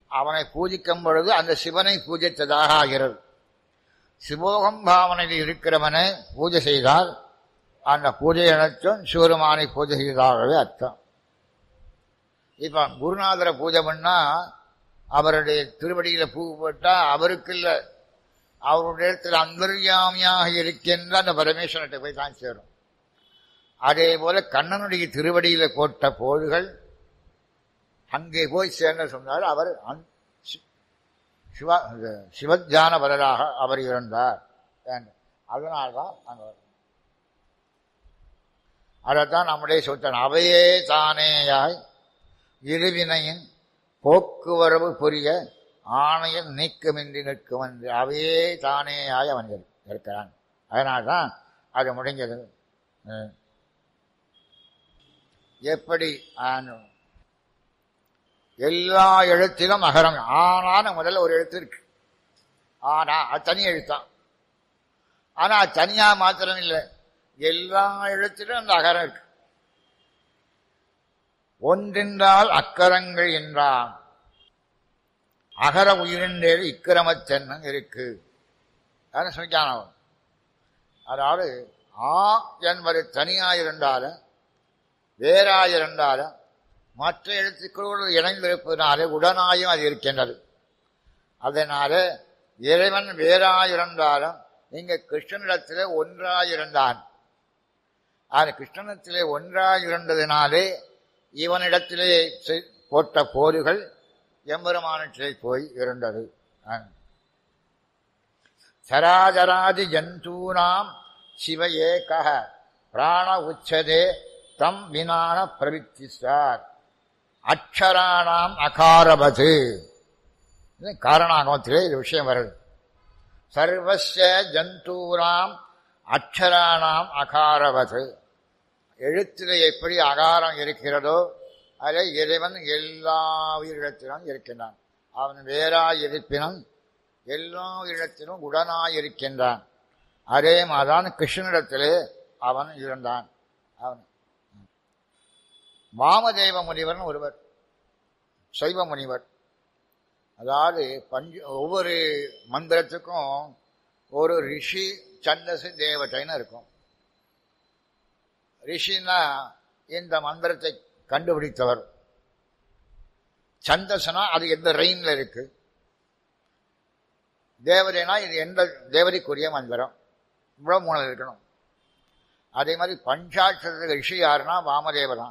அவனை பூஜிக்கும் பொழுது அந்த சிவனை பூஜித்ததாக ஆகிறது சிவோகம் பாவனையில் இருக்கிறவனை பூஜை செய்தால் அந்த பூஜை அனைத்தும் சிவருமானை பூஜை செய்ததாகவே அர்த்தம் இப்ப குருநாதரை பூஜை பண்ணா அவருடைய திருவடியில பூ போட்டா அவருக்கு இல்ல அவருடைய இடத்துல அந்தர்யாமியாக இருக்கின்ற அந்த பரமேஸ்வரன்கிட்ட போய் தான் சேரும் அதே போல கண்ணனுடைய திருவடியில போட்ட போதுகள் அங்கே போய் சேர்ந்த சொன்னார் அவர் அந்- சி- சிவ சிவஜான பலராக அவர் இருந்தார் அதனால்தான் அங்க அதைத்தான் நம்முடைய சொல்லிட்டான் அவையே தானேயாய் இருவினையின் போக்குவரவு புரிய ஆணையம் நீக்கமின்றி நிற்கும் என்று அவையே தானேயாய் அவன் இரு- இருக்கிறான் அதனால்தான் அது முடிஞ்சது ம். எப்படி ஆன- எல்லா எழுத்திலும் அகரம் ஆனான முதல்ல ஒரு எழுத்து இருக்கு ஆனா அது தனி எழுத்தான் ஆனா அது தனியா மாத்திரம் இல்லை எல்லா எழுத்திலும் அந்த அகரம் இருக்கு ஒன்றென்றால் அக்கரங்கள் என்றான் அகர உயிரின்றேறு இக்கிரமத்தென்னும் இருக்கு அதான் சொல்லிக்கான அவன். அதாவது ஆ என்பது தனியாயிருந்தாலும் வேறாயிருந்தாலும் மற்ற எழுத்துக்களோடு இணைந்திருப்பதனாலே உடனாயும் அது இருக்கின்றது அதனால இறைவன் வேறாயிருந்தாலும் இங்க கிருஷ்ணனிடத்திலே ஒன்றாயிருந்தான் அது கிருஷ்ணனிடத்திலே ஒன்றாயிருந்ததினாலே இவனிடத்திலே செய்- போட்ட போர்கள் எம்பெருமானத்திலே போய் இருந்தது ஆ. சராஜராதி ஜந்தூனாம் சிவ ஏக பிராண உச்சதே தம் வினான பிரவித்தி சார் அக்ஷராணாம் அகாரபது இது காரணாகமத்திலே இது விஷயம் வருது சர்வஸ்ய ஜந்தூனாம் அக்ஷராணாம் அகாரவது எழுத்திலே எப்படி அகாரம் இருக்கிறதோ அதை இறைவன் எல்லா உயிரிடத்திலும் இருக்கின்றான் அவன் வேறாய் இருப்பினும் எல்லா இடத்திலும் உடனாய் இருக்கின்றான் அதே மாதிரிதான் கிருஷ்ணனிடத்திலே அவன் இருந்தான் அவன் வாமதேவ முனிவர்னு ஒருவர் சைவ முனிவர் அதாவது பஞ்ச ஒவ்வொரு மந்திரத்துக்கும் ஒரு ரிஷி சந்தசு தேவதைன்னு இருக்கும் ரிஷினா இந்த மந்திரத்தை கண்டுபிடித்தவர் சந்தசனா அது எந்த ரெயின்ல இருக்கு தேவதைனா இது எந்த தேவதைக்குரிய மந்திரம் இவ்வளவு மூணு இருக்கணும் அதே மாதிரி பஞ்சாட்சர ரிஷி யாருன்னா வாமதேவதான்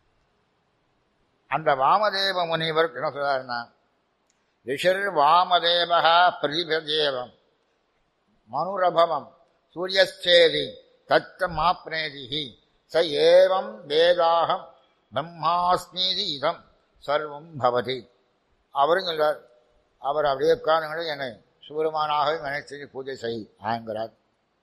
அந்த வாமதேவ முனிவர் என்ன சொல்றாருன்னா ரிஷர் வாமதேவா பிரதிபதேவம் மனுரபவம் சூரியஸ்தேதி தத்த மாப்னேதிஹி ச ஏவம் வேதாகம் பிரம்மாஸ்மீதி இதம் சர்வம் பவதி அவரும் சொல்றார் அவர் அப்படியே உட்கார்ந்து என்னை சூரமானாக நினைத்து பூஜை செய் ஆங்கிறார்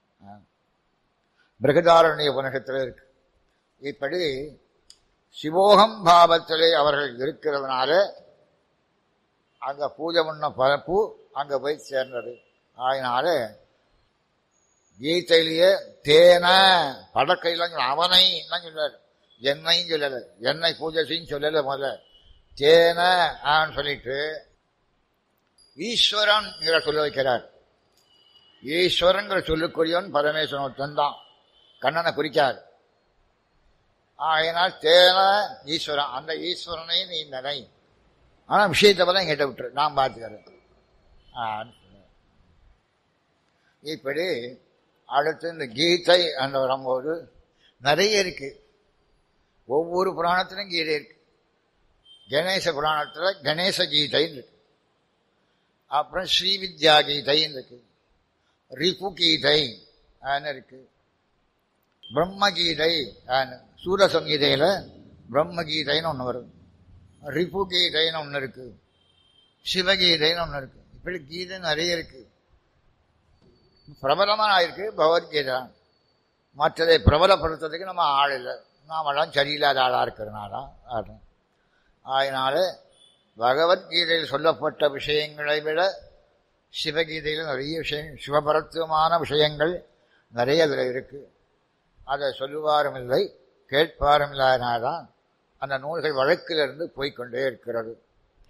பிரகதாரண்ய உபனிஷத்தில் இருக்கு இப்படி சிவோகம் பாவத்திலே அவர்கள் இருக்கிறதுனால அங்க பூஜை பண்ண பரப்பு அங்க போய் சேர்ந்தது அதனால கீதையிலேயே தேன படக்கையில் அவனை தான் சொல்றாரு என்னையும் சொல்லல என்னை பூஜை செய்யும் சொல்லல முதல்ல தேன ஆன்னு சொல்லிட்டு ஈஸ்வரன் சொல்ல வைக்கிறார் ஈஸ்வரங்கிற சொல்லுக்குரியவன் பரமேஸ்வரன் ஒருத்தன் தான் கண்ணனை குறிக்காது ஆகையினால் தேன ஈஸ்வரன் அந்த ஈஸ்வரனை நீ நினை ஆனா விஷயத்தை பலம் கேட்ட விட்டுரு நான் பார்த்துக்கிறேன் ஆன்னு சொன்னார். இப்படி அடுத்து இந்த கீதை அந்த வரும்போது நிறைய இருக்கு ஒவ்வொரு புராணத்திலும் கீதை இருக்கு கணேச புராணத்துல கணேச கீதைன்னு இருக்கு அப்புறம் ஸ்ரீவித்யா கீதைன்னு இருக்கு ரிபு கீதை ஆன்னு இருக்கு பிரம்ம கீதை ஆன்னு சூரசங்கீதையில பிரம்ம கீதைன்னு ஒன்று வரும் ரிபு கீதைன்னு ஒன்று இருக்கு சிவகீதைன்னு ஒன்று இருக்கு இப்படி கீதை நிறைய இருக்கு பிரபலமாக ஆயிருக்கு பகவத்கீதை மற்றதை பிரபலப்படுத்துறதுக்கு நம்ம ஆள் இல்லை நாமெல்லாம் சரியில்லாத ஆளாக இருக்கிறனால ஆடுறோம் அதனால பகவத்கீதையில் சொல்லப்பட்ட விஷயங்களை விட சிவகீதையில் நிறைய விஷயம் சிவபரத்துவமான விஷயங்கள் நிறைய அதில் இருக்கு அதை சொல்லுவாரும் இல்லை கேட்பாரும் இல்லாதனால்தான் அந்த நூல்கள் வழக்கிலிருந்து போய்க்கொண்டே இருக்கிறது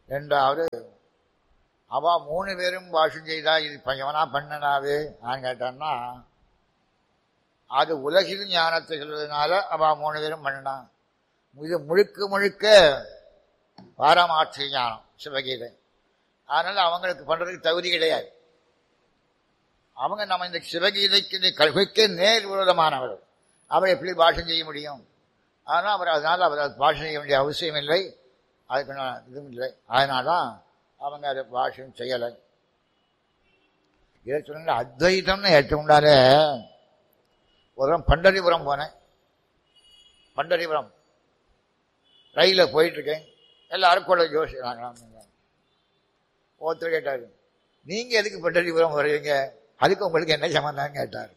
ரெண்டாவது அவ மூணு பேரும் பாஷம் செய்தா இது பையவனா பண்ணனாவே நான் கேட்டான்னா அது உலகில் ஞானத்தை சொல்வதனால அவ மூணு பேரும் பண்ணினான் இது முழுக்க முழுக்க பாரமாட்சி ஞானம் சிவகீதை அதனால அவங்களுக்கு பண்றதுக்கு தகுதி கிடையாது அவங்க நம்ம இந்த சிவகீதைக்கு இந்த கல்விக்கு நேர் விரோதமானவர் அவர் எப்படி பாஷம் செய்ய முடியும் ஆனால் அவர் அதனால் அவர் அது பாஷம் செய்ய வேண்டிய அவசியம் இல்லை அதுக்கு நான் இதுவும் இல்லை அதனால தான் அவங்க அதை பாஷம் செய்யலை இதை சொன்ன அத்வைதம்னு ஏற்றுக்கொண்டாலே ஒரு தரம் பண்டரிபுரம் போனேன் பண்டரிபுரம் ரயிலில் போயிட்டுருக்கேன் எல்லாரும் கூட யோசிக்கிறாங்க ஒருத்தர் கேட்டார் நீங்கள் எதுக்கு பண்டரிபுரம் வருவீங்க அதுக்கு உங்களுக்கு என்ன சம்மந்தம் கேட்டார்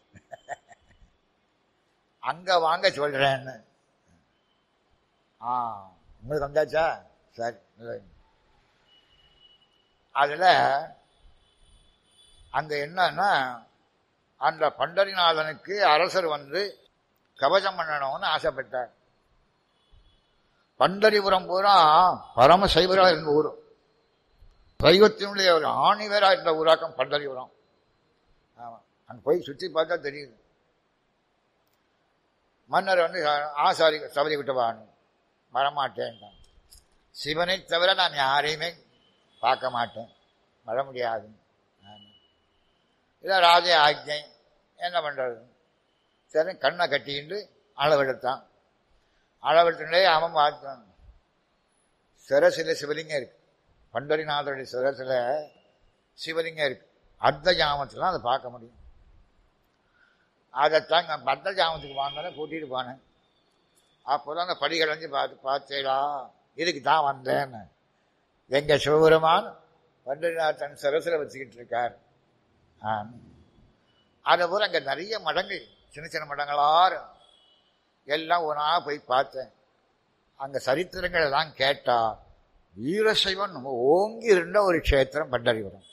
அங்கே வாங்க சொல்கிறேன்னு ஆ உங்களுக்கு வந்தாச்சா சரி நல்லது. அதில் அங்கே என்னன்னா அந்த பண்டரிநாதனுக்கு அரசர் வந்து கவசம் பண்ணணும்னு ஆசைப்பட்டார் பண்டரிபுரம் பூரா பரம சைவராக இருந்த ஊர் சைவத்தினுடைய ஒரு ஆணிவரா இருந்த ஊராக்கம் பண்டரிபுரம் ஆமா அங்கே போய் சுற்றி பார்த்தா தெரியுது மன்னர் வந்து ஆசாரி சபரி விட்டுவான்னு வரமாட்டேன்ட்டான் சிவனை தவிர நான் யாரையுமே பார்க்க மாட்டேன் வர முடியாது இதான் ராஜ ஆஜ்ஞை என்ன பண்ணுறது சரி கண்ணை கட்டிக்கிட்டு அளவெடுத்தான் அளவெடுத்துட்டே அவன் பார்த்தான் சிரசில் சிவலிங்கம் இருக்கு பண்டரிநாதருடைய சிரசில் சிவலிங்கம் இருக்கு அர்த்த ஜாமத்தில் அதை பார்க்க முடியும் அதைத்தான் நான் அர்த்த ஜாமத்துக்கு வாங்கினேன் கூட்டிகிட்டு போனேன் அப்போ தான் அந்த படிகளஞ்சு பார்த்து பார்த்தேடா இதுக்கு தான் வந்தேன்னு எங்கள் சிவபெருமான் பண்டரிநாதன் சிரசில் வச்சுக்கிட்டு இருக்கார் அதை போல அங்கே நிறைய மடங்கள் சின்ன சின்ன மடங்களாரு எல்லாம் ஒன்றா போய் பார்த்தேன் அங்கே சரித்திரங்கள் எல்லாம் கேட்டா வீரசைவன் ஓங்கி இருந்த ஒரு க்ஷேத்திரம் பண்டரிபுரம்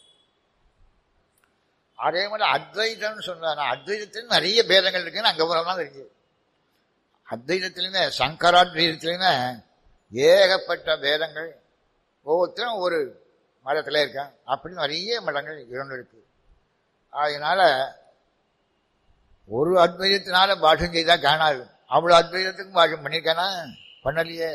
அதே மாதிரி அத்வைதம்னு சொன்னாங்க அத்வைதத்தில் நிறைய பேதங்கள் இருக்குன்னு அங்கே போகிறோம்னா தெரிஞ்சு அத்வைதத்திலுமே சங்கராத்வைதத்திலுமே ஏகப்பட்ட பேதங்கள் ஒவ்வொருத்தரும் ஒரு மதத்தில் இருக்கான் அப்படி நிறைய மடங்கள் இரண்டு இருக்கு அதனால ஒரு அத்வைதத்தினால பாஷம் செய்தா காணாது அவ்வளோ அத்வைதத்துக்கும் பாஷம் பண்ணியிருக்கானா பண்ணலையே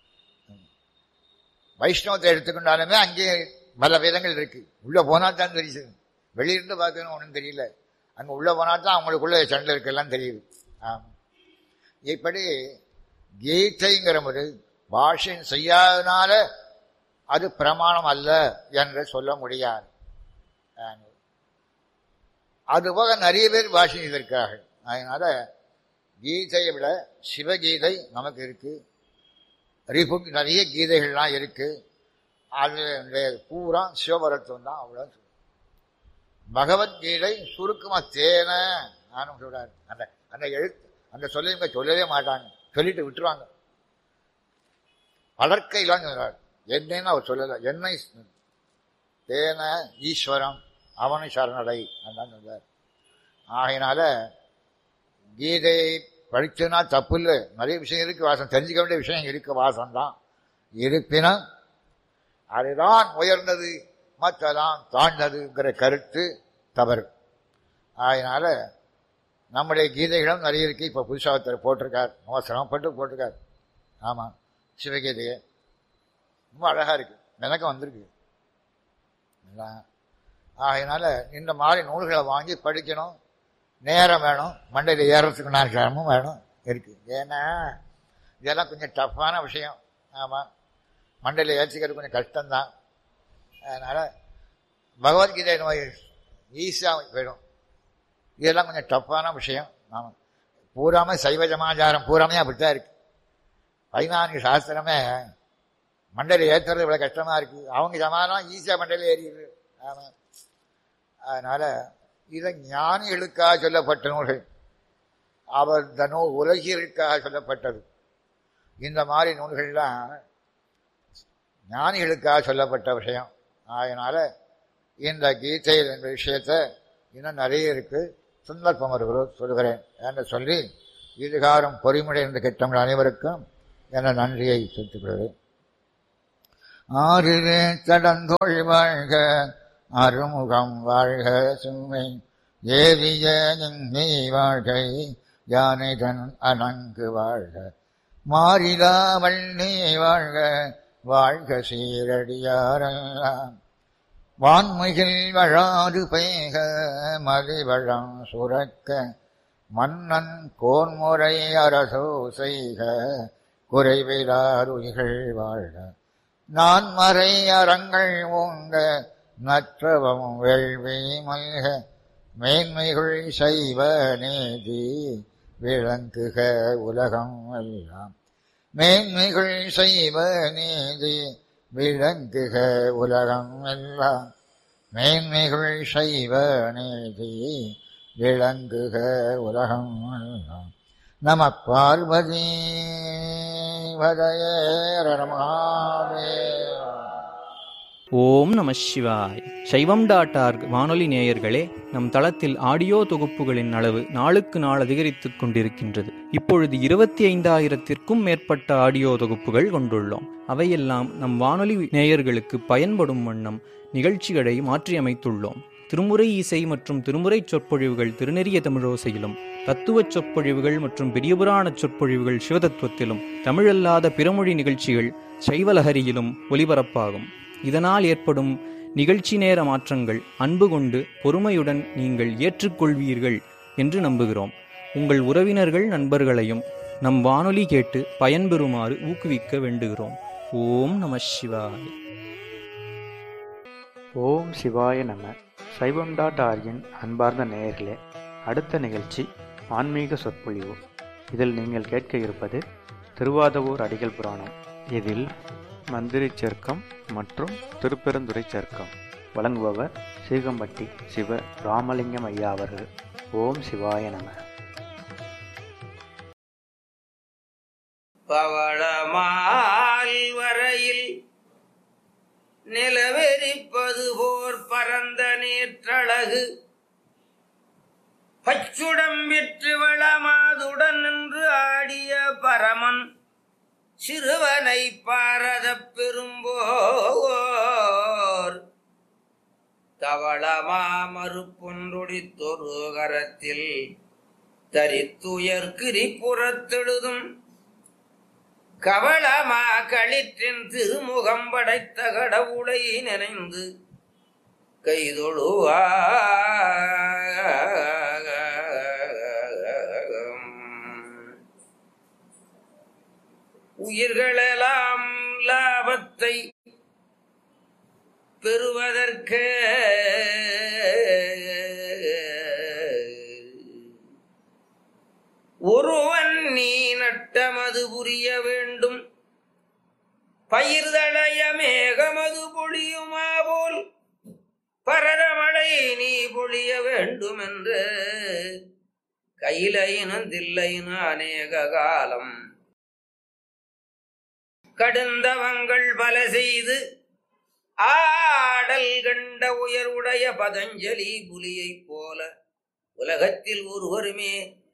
வைஷ்ணவத்தை எடுத்துக்கொண்டாலுமே அங்கே பல வேதங்கள் இருக்கு உள்ள போனா தான் தெரியுது வெளியிருந்து பார்க்கணும் ஒன்றும் தெரியல அங்கே உள்ள போனா தான் அவங்களுக்குள்ள சண்டை இருக்கெல்லாம் தெரியுது ஆமாம் இப்படி கீதைங்கிற ஒரு பாஷையும் செய்யாதனால அது பிரமாணம் அல்ல என்று சொல்ல முடியாது அதுபோக நிறைய பேர் பாஷை செய்திருக்கார்கள் அதனால கீதையை விட சிவகீதை நமக்கு இருக்கு ரிபுக் நிறைய கீதைகள்லாம் இருக்கு அது பூரா சிவபரத்துவம் தான் அவ்வளோ பகவத்கீதை சுருக்கமா தேன நானும் சொல்றாரு அந்த அந்த எழுத்து அந்த சொல்ல இவங்க சொல்லவே மாட்டாங்க சொல்லிட்டு விட்டுருவாங்க வளர்க்கையெல்லாம் சொல்றாரு என்னன்னு அவர் சொல்லல என்னை தேன ஈஸ்வரம் அவனை சரணடை அதான் சொல்றார் ஆகையினால கீதையை படிச்சதுனா தப்பு இல்லை நிறைய விஷயம் இருக்கு வாசம் தெரிஞ்சுக்க வேண்டிய விஷயம் இருக்கு வாசம் தான் இருப்பினும் அதுதான் உயர்ந்தது மற்றதான் தாழ்ந்ததுங்கிற கருத்து தவறு அதனால நம்முடைய கீதைகளும் நிறைய இருக்கு இப்போ புதுசாக ஒருத்தர் போட்டிருக்கார் ரொம்ப சிரமப்பட்டு போட்டிருக்கார் ஆமாம் சிவகீதையை ரொம்ப அழகாக இருக்கு எனக்கு வந்திருக்கு ஆகையினால இந்த மாதிரி நூல்களை வாங்கி படிக்கணும் நேரம் வேணும் மண்டையில் ஏறத்துக்கு நேரமும் வேணும் இருக்கு ஏன்னா இதெல்லாம் கொஞ்சம் டஃப்பான விஷயம் ஆமாம் மண்டையில் ஏற்றிக்கிறது கொஞ்சம் கஷ்டம்தான் அதனால் பகவத்கீதை நோய் ஈஸியாக போயிடும் இதெல்லாம் கொஞ்சம் டஃப்பான விஷயம் ஆமாம் பூராமே சைவ சமாச்சாரம் பூராமே அப்படித்தான் இருக்கு பதினான்கு சாஸ்திரமே மண்டையில் ஏற்றுறது இவ்வளோ கஷ்டமாக இருக்குது அவங்க சமாதானம் ஈஸியாக மண்டையில் ஏறிடுது ஆமாம் அதனால் இதை ஞானிகளுக்காக சொல்லப்பட்ட நூல்கள் அவர் இந்த நூல் உலகிற்காக சொல்லப்பட்டது இந்த மாதிரி நூல்கள்லாம் ஞானிகளுக்காக சொல்லப்பட்ட விஷயம் அதனால் இந்த கீதை என்ற விஷயத்தை இன்னும் நிறைய இருக்கு சந்தர்ப்பம் வருகிறோம் சொல்கிறேன் என்று சொல்லி இதுகாரம் பொறிமுறை என்று கிட்டங்கள் அனைவருக்கும் என நன்றியை செலுத்துகிறேன் ஆறிலே தடந்தோள் வாழ்க அருமுகம் வாழ்க சுமை ஏவிய நீ வாழ்கை யானைதன் அணங்கு வாழ்க மாறிலா வள்ளி வாழ்க வாழ்க சீரடியாரெல்லாம் வான்மையில் வழாது பெய்க மலிவழம் சுரக்க மன்னன் கோன்முறை அரசோ செய்க குறைவிலாருயிர்கள் வாழ்க நான் மறை அறங்கள் ஓங்க நற்றவம் வெள்வி மல்க மேன்மைகள் செய்வ நீதி விளங்குக உலகம் எல்லாம் மேன்மைகள் செய்வ நீதி விளங்குக உலகம் எல்லாம் மேன்மைகள் செய்வ நீதி விளங்குக உலகம் எல்லாம் நம பார்வதி வதயரமாவே ஓம் நம சிவாய் சைவம் டாட் ஆர்க் வானொலி நேயர்களே நம் தளத்தில் ஆடியோ தொகுப்புகளின் அளவு நாளுக்கு நாள் அதிகரித்துக் கொண்டிருக்கின்றது இப்பொழுது இருபத்தி ஐந்தாயிரத்திற்கும் மேற்பட்ட ஆடியோ தொகுப்புகள் கொண்டுள்ளோம் அவையெல்லாம் நம் வானொலி நேயர்களுக்கு பயன்படும் வண்ணம் நிகழ்ச்சிகளை மாற்றியமைத்துள்ளோம் திருமுறை இசை மற்றும் திருமுறை சொற்பொழிவுகள் திருநெறிய தமிழோசையிலும் தத்துவச் சொற்பொழிவுகள் மற்றும் பெரியபுராண சொற்பொழிவுகள் சிவதத்துவத்திலும் தமிழல்லாத பிறமொழி நிகழ்ச்சிகள் சைவலஹரியிலும் ஒலிபரப்பாகும் இதனால் ஏற்படும் நிகழ்ச்சி நேர மாற்றங்கள் அன்பு கொண்டு பொறுமையுடன் நீங்கள் ஏற்றுக்கொள்வீர்கள் என்று நம்புகிறோம் உங்கள் உறவினர்கள் நண்பர்களையும் நம் வானொலி கேட்டு பயன்பெறுமாறு ஊக்குவிக்க வேண்டுகிறோம் ஓம் நம சிவாய ஓம் சிவாய நம சைவம் டாட் ஆர்கின் அன்பார்ந்த நேயர்களே அடுத்த நிகழ்ச்சி ஆன்மீக சொற்பொழிவு இதில் நீங்கள் கேட்க இருப்பது திருவாதவூர் அடிகள் புராணம் இதில் மந்திரி சர்க்கம் மற்றும் திருப்பெருந்துறை சர்க்கம் வழங்குபவர் சீகம்பட்டி சிவ ராமலிங்கம் ஐயா அவர்கள் ஓம் சிவாய நம பவளமால் வரையில் நிலவெறிப்பது போர் பரந்த நேற்றழகு பச்சுடம் விற்று வளமாதுடன் நின்று ஆடிய பரமன் சிறுவனை பாரதப் பெரும்போர் தவளமா மறுப்பொன்றொடித்தொரு கரத்தில் தரித்துயர் கிரிபுறத்தெழுதும் கவளமா களிற்றின் திருமுகம் படைத்த கடவுளை நினைந்து கைதொழுவா உயிர்களெல்லாம் லாபத்தை பெறுவதற்கு ஒருவன் நீ நட்டமது புரிய வேண்டும் பயிர்தளைய மேகமது பொழியுமா போல் பரதமழை நீ பொழிய வேண்டும் என்று கையிலையினும் தில்லையினும் அநேக காலம் கடுந்தவங்கள் பல செய்து ஆடல் கண்ட உயர்வுடைய பதஞ்சலி புலியைப் போல உலகத்தில் ஒருவருமே